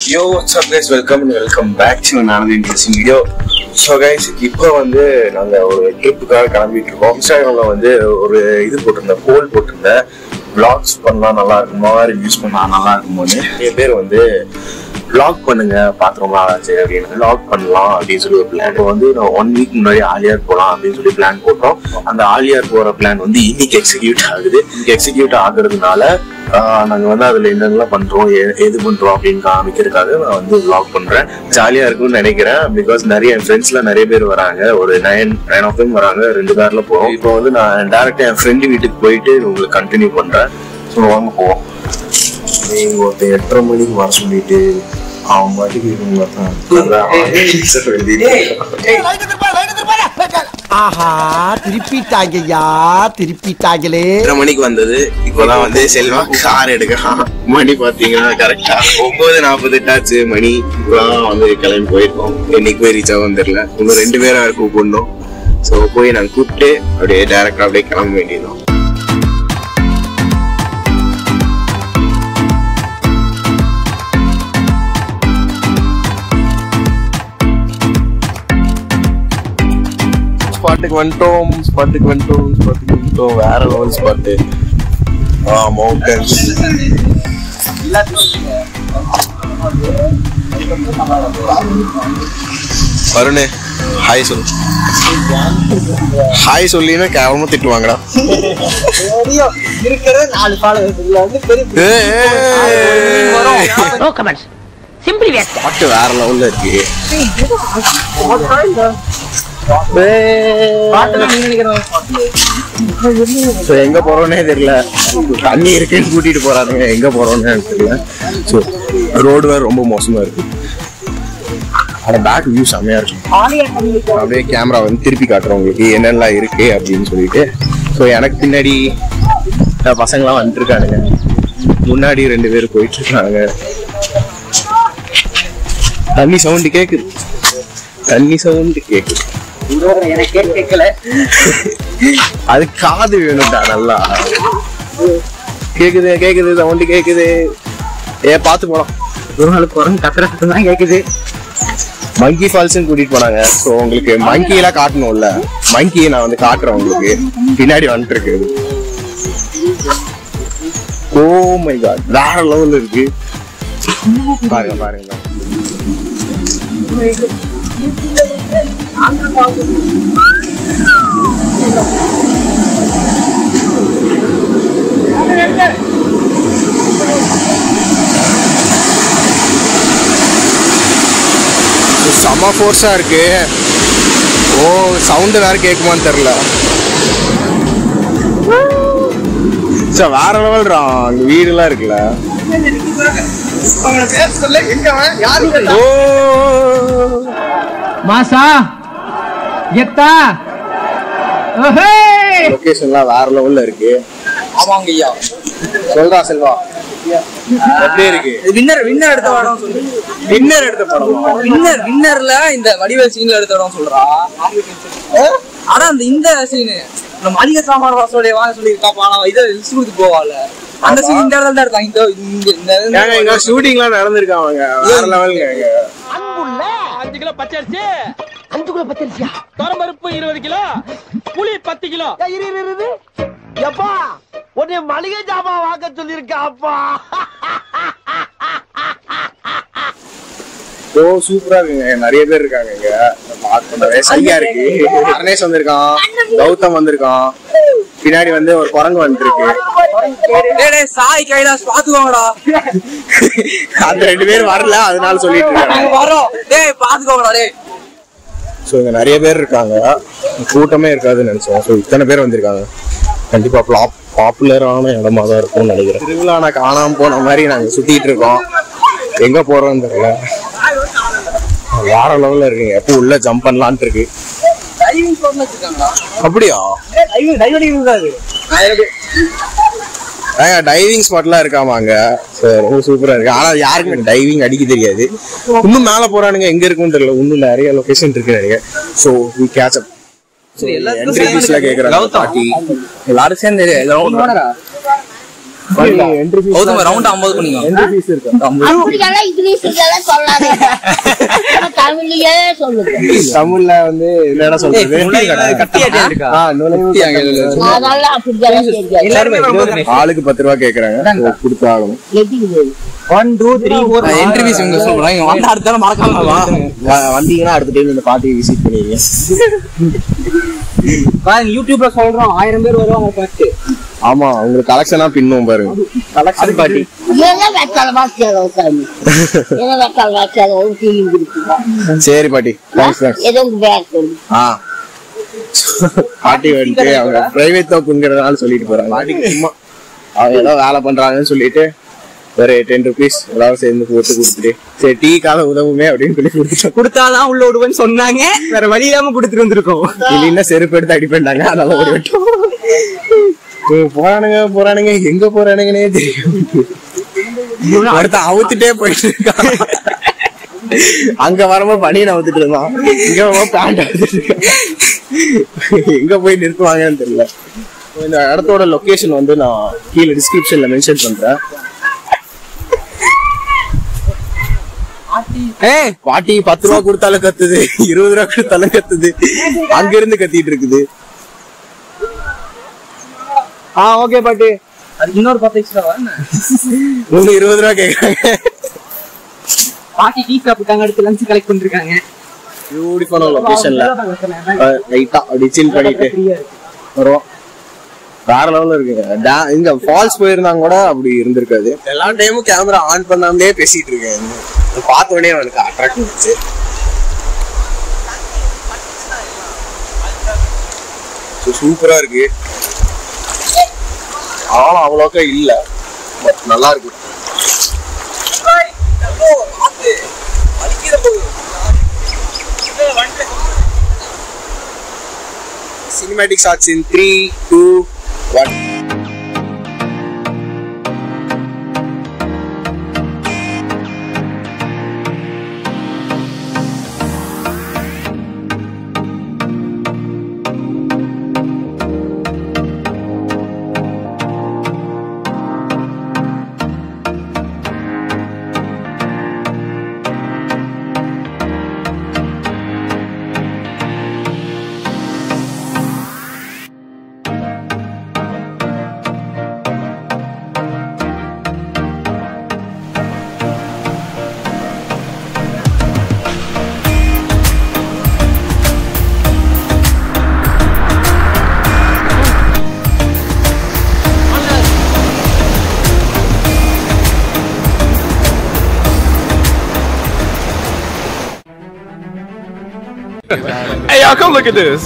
Yo what's up guys welcome welcome back to another interesting video so guys இப்போ வந்து நாங்கள் ஒரு ட்ரிப்புக்காக கிளம்பிட்டு இருக்கோம் இன்ஸ்டாகிராம்ல வந்து ஒரு இது போட்டிருந்தேன் போல் போட்டிருந்தேன் vlogs பண்ணலாம் நல்லா இருக்குமா ரிவ்யூஸ் பண்ணா நல்லா இருக்குமோன்னு நிறைய பேர் வந்து vlog பண்ணுங்க பார்த்து ரொம்ப நாளாச்சு அப்படின்னு vlog பண்ணலாம் அப்படின்னு சொல்லி ஒரு பிளான் இப்போ வந்து நான் ஒன் வீக் முன்னாடி ஆலியார் போகலாம் அப்படின்னு சொல்லி பிளான் போட்டோம் அந்த ஆலியார் போகிற பிளான் வந்து இன்னைக்கு எக்ஸிக்யூட் ஆகுது இன்னைக்கு எக்ஸிக்யூட் ஆகுறதுனால ஆஹ் நாங்க வந்து அதுல என்னென்னலாம் பண்றோம் எ- எது பண்றோம் அப்படின்னு காமிக்கிறதுக்காக நான் வந்து vlog பண்றேன் ஜாலியா இருக்கும்னு நினைக்கிறேன் பிகாஸ் நிறைய என் ஃப்ரெண்ட்ஸ்ல நிறைய பேர் வராங்க ஒரு நைன் நைன் ஆஃப் டைம் வராங்க ரெண்டு கார்ல போவோம் இப்போ வந்து நான் டேரக்டா என் ஃப்ரெண்டு வீட்டுக்கு போயிட்டு உங்களுக்கு கண்டினியூ பண்றேன் ஸோ வாங்க போவோம் நீங்க ஒருத்தன் எட்டரை மணிக்கு வர சொல்லிட்டு அவன் பாட்டுக்கு இவங்க ஆஹா திருப்பிட்டாங்கய்யா திருப்பிட்டாங்களே எட்டரை மணிக்கு வந்தது இப்போதான் வந்து செல்வா கார் எடுக்கிறான் மணி பாத்தீங்கன்னா கரெக்டா ஒன்பது நாற்பத்தெட்டு ஆச்சு மணி இப்பதான் வந்து கிளம்பி போயிருக்கோம் என்னைக்கு போய் ரீச் ஆகும் தெரியல இன்னும் ரெண்டு பேரும் கூப்பிடணும் ஸோ போய் நாங்கள் கூப்பிட்டு அப்படியே டேரக்டா அப்படியே கிளம்ப வேண்டியதும் ஸ்பாட்டுக்கு வந்துட்டோம் ஸ்பாட்டுக்கு வந்துட்டோம் ஸ்பாட்டுக்கு வந்துட்டோம் வேற லெவல் ஸ்பாட்டு ஆ மவுண்டன்ஸ் வருணு ஹாய் சொல்லு ஹாய் சொல்லினா கேவலமா திட்டுவாங்கடா இருக்கிற நாலு ஃபாலோவர்ஸ் இதுல வந்து பெரிய No comments. Simply waste. Spot வேற லெவல்ல இருக்கு ஸோ எங்க போறோம்னே தெரியல தண்ணி இருக்குன்னு கூட்டிட்டு போறானுங்க எங்க போறோம்னு எனக்கு தெரியல ஸோ ரோடு வேற ரொம்ப மோசமா இருக்கு ஆனா பேக் வியூ செம்மையா இருக்கு அப்படியே கேமரா வந்து திருப்பி காட்டுறோம் உங்களுக்கு என்னெல்லாம் இருக்கு அப்படின்னு சொல்லிட்டு ஸோ எனக்கு பின்னாடி அஹ், பசங்களாம் வந்துட்டு இருக்கானுங்க முன்னாடி ரெண்டு பேர் போயிட்டு இருக்காங்க தண்ணி சவுண்டு கேக்குது தண்ணி சவுண்டு கேக்குது எனக்கே கேட்கல அது காது வேணும்டா நல்லா கேக்குது கேக்குது சவுண்டு கேக்குது ஏ பாத்து போலாம் ஒரு நாள் குரங்கு கத்துற சத்தம் தான் கேக்குது மங்கி ஃபால்ஸ் கூட்டிட்டு போனாங்க ஸோ உங்களுக்கு மங்கி எல்லாம் காட்டணும்ல மங்கியை நான் வந்து காட்டுறேன் உங்களுக்கு பின்னாடி வந்துட்டு இருக்கு ஓ மை காட் வேற லெவல்ல இருக்கு பாருங்க பாருங்க செம ஃபோர்ஸா இருக்கு ஓ சவுண்டு வேற கேட்குமான்னு தெரியல சார் வேற லெவல்ரா அங்க வீடுலாம் இருக்குல்ல ஓ மாசா எத்தா லொகேஷன்லாம் வேற லெவல்ல இருக்கு ஆமாங்க ஐயா சொல்றா செல்வா எப்படி இருக்கு வின்னர் வின்னர் எடுத்த படம் சொல்லு டின்னர் எடுத்த படமா வின்னர் வின்னர்ல இந்த வடிவேல் சீன்ல எடுத்த படம் சொல்றா ஆனா அந்த இந்த சீனு நம்ம மளிகை சாமான வாசோடைய வாங்க சொல்லி இருக்காப்பா நான் இதை லிஸ்ட் கொடுத்து போவால அந்த சீன் இந்த இடத்துல தான் இருக்காங்க இந்த இங்க இந்த ஏங்க இங்க ஷூட்டிங்லாம் நடந்திருக்காங்க வேற லெவலுங்க இங்க அஞ்சு கிலோ பச்சரிசி அஞ்சு கிலோ பத்திரிச்சியா துவரம்பருப்பு இருபது கிலோ புளி பத்து கிலோ எப்பா உன்னை மளிகை ஜாமான் வாங்க சொல்லியிருக்கா அப்பா ஓ சூப்பரா இருக்குங்க நிறைய பேர் இருக்காங்க இங்க பார்க்கவே சரியா இருக்கு அரணேஷ் வந்திருக்கான் கௌதம் வந்திருக்கான் பின்னாடி வந்து ஒரு குரங்கு வந்துருக்கு டேய் டேய் சாய் கைலாஸ் பாத்துக்கோங்கடா அந்த ரெண்டு பேர் வரல அதனால சொல்லிட்டு இருக்காங்க நாங்க வரோம் டேய் பாத்துக்கோங்கடா டேய் ஸோ இங்க நிறைய பேர் இருக்காங்க கூட்டமே இருக்காதுன்னு நினைச்சோம் ஸோ இத்தனை பேர் வந்திருக்காங்க கண்டிப்பா ப்ளாப் பாப்புலரான இடமா தான் இருக்கும்னு நினைக்கிறேன் திருவிழா நான் காணாம போன மாதிரி நாங்க சுத்திட்டு இருக்கோம் எங்க போறோம்னு தெரியல வேற லெவல்ல இருக்குங்க எப்போ உள்ள ஜம்ப் பண்ணலான்ட்டு இருக்கு டைவிங் ஸ்பாட்ல வச்சிருக்காங்களா அப்படியா டைவிங் இருக்காது டைவிங் ஸ்பாட்லாம் இருக்காமாங்க சரி ரொம்ப சூப்பரா இருக்கு ஆனா யாருக்குமே டைவிங் அடிக்க தெரியாது இன்னும் மேல போறானுங்க எங்க இருக்குன்னு தெரியல இன்னும் நிறைய லொகேஷன் இருக்கு நிறைய ஸோ வி கேட்ச் அப் சரி என்ட்ரி ஃபீஸ்ல கேக்குறாங்க பாட்டி எல்லாரும் சேர்ந்து என்ட்ரி ஃபீஸ் கௌதம் ரவுண்ட் ஐம்பது பண்ணிக்கோ என்ட்ரி ஃபீஸ் இருக்கு அப்படியெல்லாம் இங்கிலீஷ்லாம் சொல்லாதே தமிழ்லயே சொல்லுங்க தமிழ்ல வந்து என்னடா சொல்றது ஆ, நுழைவு கட்டணம். அதெல்லாம் அப்படியெல்லாம் தெரியாது ஆளுக்கு பத்து ரூபா கேக்குறாங்க கொடுத்து ஆகணும் எதுக்கு என்ட்ரி ஃபீஸ் இவங்க சொல்றேன் இங்க வந்த அடுத்த தடவை மறக்காம வா. வ- வந்தீங்கன்னா அடுத்த டைம் இந்த பார்ட்டியை விசிட் பண்ணிடுங்க பாருங்க யூடியூப்ல சொல்றோம் ஆயிரம் பேர் வருவாங்க பார்த்து ஆமா உங்களுக்கு கலெக்ஷனா பின்னும் பாருங்க கலெக்ஷன் பாட்டி என்ன வெட்டால வாசியாத உட்காந்து என்ன வெட்டால வாசியாத ஒரு டிவி கொடுத்துருக்கோம் சரி பாட்டி தேங்க்ஸ் தேங்க்ஸ் ஏதோ உங்க பேர் சொல்லு ஆ பாட்டி வந்துட்டு அவங்க பிரைவேட் தோப்புங்கிறதுனால சொல்லிட்டு போறாங்க பாட்டிக்கு சும்மா அவங்க ஏதோ வேலை பண்றாங்கன்னு சொல்லிட்டு ஒரு டென் ருபீஸ் எல்லாரும் சேர்ந்து போட்டு கொடுத்துட்டு சரி டீ கால உதவுமே அப்படின்னு சொல்லி கொடுத்துட்டோம் கொடுத்தாதான் உள்ள விடுவேன்னு சொன்னாங்க வேற வழி இல்லாம கொடுத்துட்டு வந்திருக்கோம் இல்லைன்னா செருப்பு எடுத்து அடிப்பேன்டாங்க அதனால ஓடி விட்டோம் இவங்க போறானுங்க போறானுங்க எங்க போறானுங்கன்னே தெரியும் அடுத்து அவுத்துட்டே போயிட்டு இருக்கான் அங்க வரும்போது பனியன் அவுத்துட்டு இருந்தான் இங்க வரும்போது பேண்ட் அவுத்துட்டு இருக்கான் எங்க போய் நிறுத்துவாங்கன்னு தெரியல இந்த இடத்தோட லொகேஷன் வந்து நான் கீழே டிஸ்கிரிப்ஷன்ல மென்ஷன் பண்றேன் ஏய் பாட்டி பத்து ரூபா கொடுத்தாலும் கத்துது இருபது ரூபா கொடுத்தாலும் கத்துது அங்க இருந்து கத்திட்டு இருக்குது ஆ ஓகே பாட்டி அதுக்கு இன்னொரு பத்து எக்ஸ்ட்ரா என்ன மூணு இருபது ரூபா கேக்குறாங்க பாட்டி டீ சாப்பிட்டாங்க அடுத்து லஞ்ச் கலெக்ட் பண்ணிருக்காங்க பியூட்டிஃபுல்லான லொகேஷன்ல லைட்டா அப்படி சில் பண்ணிட்டு வருவோம் வேற லெவல்ல இருக்குங்க டா- இங்க ஃபால்ஸ் போயிருந்தாங்க கூட அப்படி இருந்திருக்காது எல்லா டைமும் கேமரா ஆன் பண்ணாமலே பேசிட்டு இருக்கேன் இதை பார்த்த உடனே அவனுக்கு அட்ராக்ட் இருந்துச்சு சூப்பரா இருக்கு ஆனா அவ்வளோக்கா இல்ல பட் நல்லா இருக்கு cinematic shots in three, two, one. Hey, y'all, come look at this.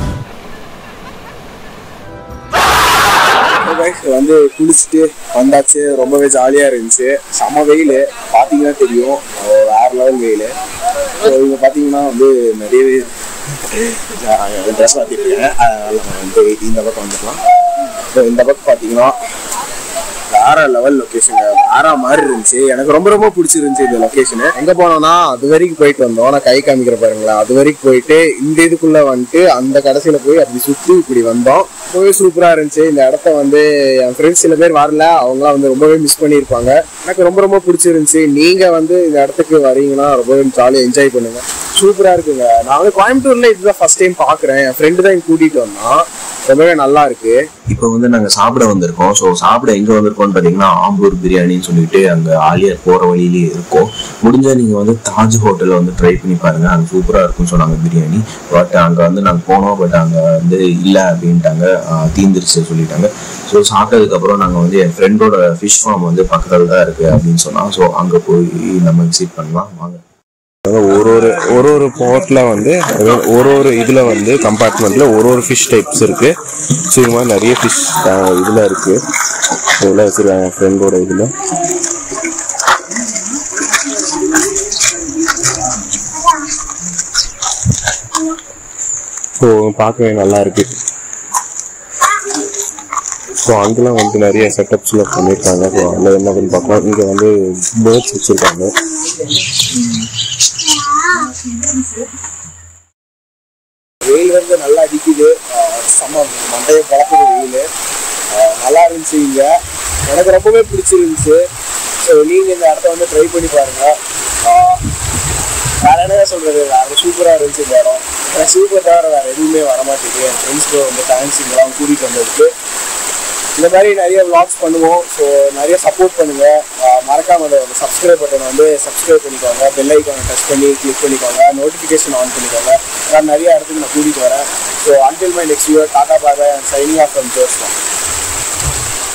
guys, வந்து குளிச்சுட்டு வந்தாச்சு ரொம்பவே ஜாலியா இருந்துச்சு செம வெயில் பாத்தீங்கன்னா தெரியும் அஹ் வேற லெவல் வெயில் ஸோ இங்க பாத்தீங்கன்னா வந்து நிறையவே ட்ரெஸ் மாத்திட்டு இருக்கேன் அதனால நம்ம வந்து இந்த பக்கம் வந்துடலாம் ஸோ இந்த பக்கம் பாத்தீங்கன்னா வேற லெவல் லொகேஷன் வேற மாதிரி இருந்துச்சு எனக்கு ரொம்ப ரொம்ப பிடிச்சிருந்துச்சு இந்த லொகேஷன் எங்க போனோம்னா அது வரைக்கும் போயிட்டு வந்தோம் நான் கை காமிக்கிற பாருங்களா அது வரைக்கும் போயிட்டு இந்த இதுக்குள்ள வந்துட்டு அந்த கடைசியில போய் அப்படி சுத்தி இப்படி வந்தோம் ரொம்பவே சூப்பரா இருந்துச்சு இந்த இடத்த வந்து என் ஃப்ரெண்ட்ஸ் சில பேர் வரல அவங்களாம் வந்து ரொம்பவே மிஸ் பண்ணியிருப்பாங்க எனக்கு ரொம்ப ரொம்ப பிடிச்சிருந்துச்சு நீங்க வந்து இந்த இடத்துக்கு வரீங்கன்னா ரொம்பவே ஜாலியா என்ஜாய் பண்ணுங்க சூப்பரா இருக்குங்க நான் வந்து கோயம்புத்தூர்ல இதுதான் ஃபர்ஸ்ட் டைம் பாக்குறேன் என் ஃப்ரெண்டு தான் இங்க கூட்டிட்டு வந்தான் ரொம்பவே நல்லா இருக்கு இப்போ வந்து நாங்க சாப்பிட வந்திருக்கோம் ஸோ சாப்பிட எங்க வந்திருக்கோம்னு பாத்தீங்கன்னா ஆம்பூர் பிரியாணின்னு சொல்லிட்டு அங்க ஆலியார் போற வழியிலேயே இருக்கும் முடிஞ்சா நீங்க வந்து தாஜ் ஹோட்டல்ல வந்து ட்ரை பண்ணி பாருங்க அங்க சூப்பரா இருக்கும்னு சொன்னாங்க பிரியாணி பட் அங்க வந்து நாங்க போனோம் பட் அங்க வந்து இல்ல அப்படின்ட்டாங்க ஆஹ் தீந்துருச்சு சொல்லிட்டாங்க ஸோ சாப்பிட்டதுக்கு அப்புறம் நாங்க வந்து என் ஃப்ரெண்டோட ஃபிஷ் ஃபார்ம் வந்து பக்கத்துல தான் இருக்கு அப்படின்னு சொன்னா ஸோ அங்க போய் நம்ம விசிட் பண்ணலாம் வாங்க ஒரு ஒரு ஒரு ஒரு போர்ட்ல வந்து ஒரு ஒரு இதுல வந்து கம்பார்ட்மெண்ட்ல ஒரு ஒரு ஃபிஷ் டைப்ஸ் இருக்கு ஸோ இது மாதிரி நிறைய ஃபிஷ் இதுல இருக்கு இதெல்லாம் வச்சிருக்காங்க என் ஃப்ரெண்டோட இதுல ஸோ பார்க்கவே நல்லா இருக்கு ஸோ அங்கெல்லாம் வந்து நிறைய செட்டப்ஸ்லாம் பண்ணியிருக்காங்க ஸோ அதில் என்னதுன்னு பார்க்கலாம் இங்கே வந்து பேர்ட்ஸ் வச்சுருக்காங்க வெயில் வந்து நல்லா அடிக்குது அஹ் செம மண்டைய பழக்குது வெயில் நல்லா இருந்துச்சு இங்க எனக்கு ரொம்பவே பிடிச்சிருந்துச்சு ஸோ நீங்கள் இந்த இடத்த வந்து ட்ரை பண்ணி பாருங்கள் வேற என்ன சொல்கிறது வேறு சூப்பராக இருந்துச்சு இந்த இடம் எனக்கு சூப்பர் தவிர வேறு எதுவுமே வர மாட்டேங்குது என் ஃப்ரெண்ட்ஸ்க்கு வந்து தேங்க்ஸ் இங்கெல்லாம் கூட்டிகிட்டு வந்ததுக்கு இந்த மாதிரி நிறைய vlogs பண்ணுவோம் ஸோ நிறைய சப்போர்ட் பண்ணுங்க ஆஹ் மறக்காம அந்த சப்ஸ்கிரைப் பட்டனை வந்து சப்ஸ்கிரைப் பண்ணிக்கோங்க பெல் ஐக்கானை டச் பண்ணி கிளிக் பண்ணிக்கோங்க நோட்டிஃபிகேஷன் ஆன் பண்ணிக்கோங்க நான் நிறைய இடத்துக்கு நான் கூட்டிகிட்டு வரேன் so until my next year tata bye signing off from ஜோஸ்லாம்